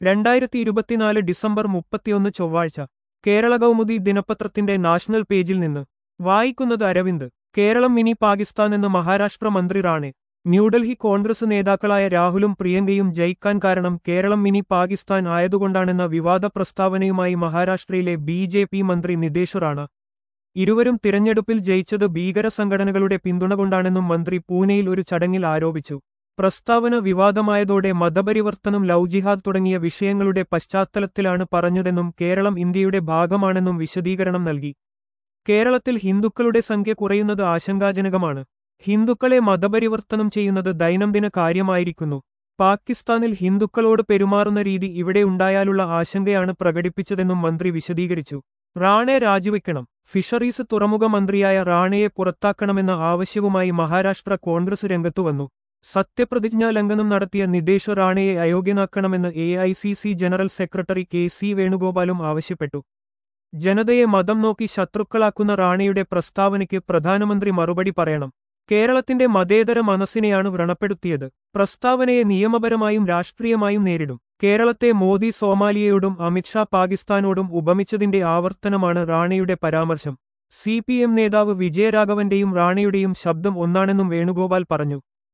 രണ്ടായിരത്തി ഇരുപത്തിനാല് ഡിസംബർ മുപ്പത്തിയൊന്ന് ചൊവ്വാഴ്ച കേരള കൗമുദി ദിനപത്രത്തിന്റെ നാഷണൽ പേജിൽ നിന്ന് വായിക്കുന്നത് അരവിന്ദ് കേരളം മിനി പാകിസ്ഥാൻ എന്ന് മഹാരാഷ്ട്ര മന്ത്രി റാണെ ന്യൂഡൽഹി കോൺഗ്രസ് നേതാക്കളായ രാഹുലും പ്രിയങ്കയും ജയിക്കാൻ കാരണം കേരളം മിനി പാകിസ്ഥാൻ ആയതുകൊണ്ടാണെന്ന വിവാദ പ്രസ്താവനയുമായി മഹാരാഷ്ട്രയിലെ ബി ജെ പി മന്ത്രി നിതേഷ് റാണ ഇരുവരും തിരഞ്ഞെടുപ്പിൽ ജയിച്ചത് ഭീകര സംഘടനകളുടെ പിന്തുണ കൊണ്ടാണെന്നും മന്ത്രി പൂനെയിൽ ഒരു ചടങ്ങിൽ ആരോപിച്ചു പ്രസ്താവന വിവാദമായതോടെ മതപരിവർത്തനം ലവ് ജിഹാദ് തുടങ്ങിയ വിഷയങ്ങളുടെ പശ്ചാത്തലത്തിലാണ് പറഞ്ഞതെന്നും കേരളം ഇന്ത്യയുടെ ഭാഗമാണെന്നും വിശദീകരണം നൽകി കേരളത്തിൽ ഹിന്ദുക്കളുടെ സംഖ്യ കുറയുന്നത് ആശങ്കാജനകമാണ് ഹിന്ദുക്കളെ മതപരിവർത്തനം ചെയ്യുന്നത് ദൈനംദിന കാര്യമായിരിക്കുന്നു പാകിസ്ഥാനിൽ ഹിന്ദുക്കളോട് പെരുമാറുന്ന രീതി ഇവിടെ ഉണ്ടായാലുള്ള ആശങ്കയാണ് പ്രകടിപ്പിച്ചതെന്നും മന്ത്രി വിശദീകരിച്ചു റാണെ രാജിവെക്കണം ഫിഷറീസ് തുറമുഖ മന്ത്രിയായ റാണയെ പുറത്താക്കണമെന്ന ആവശ്യവുമായി മഹാരാഷ്ട്ര കോൺഗ്രസ് രംഗത്തുവന്നു സത്യപ്രതിജ്ഞാ ലംഘനം നടത്തിയ നിതേഷ് റാണയെ അയോഗ്യനാക്കണമെന്ന് A I C C general secretary K C വേണുഗോപാലും ആവശ്യപ്പെട്ടു ജനതയെ മതം നോക്കി ശത്രുക്കളാക്കുന്ന റാണയുടെ പ്രസ്താവനയ്ക്ക് പ്രധാനമന്ത്രി മറുപടി പറയണം കേരളത്തിന്റെ മതേതര മനസ്സിനെയാണ് വ്രണപ്പെടുത്തിയത് പ്രസ്താവനയെ നിയമപരമായും രാഷ്ട്രീയമായും നേരിടും കേരളത്തെ മോദി സോമാലിയയോടും അമിത്ഷാ പാകിസ്ഥാനോടും ഉപമിച്ചതിന്റെ ആവർത്തനമാണ് റാണയുടെ പരാമർശം സി പി എം നേതാവ് വിജയരാഘവന്റെയും റാണയുടെയും ശബ്ദം ഒന്നാണെന്നും വേണുഗോപാൽ പറഞ്ഞു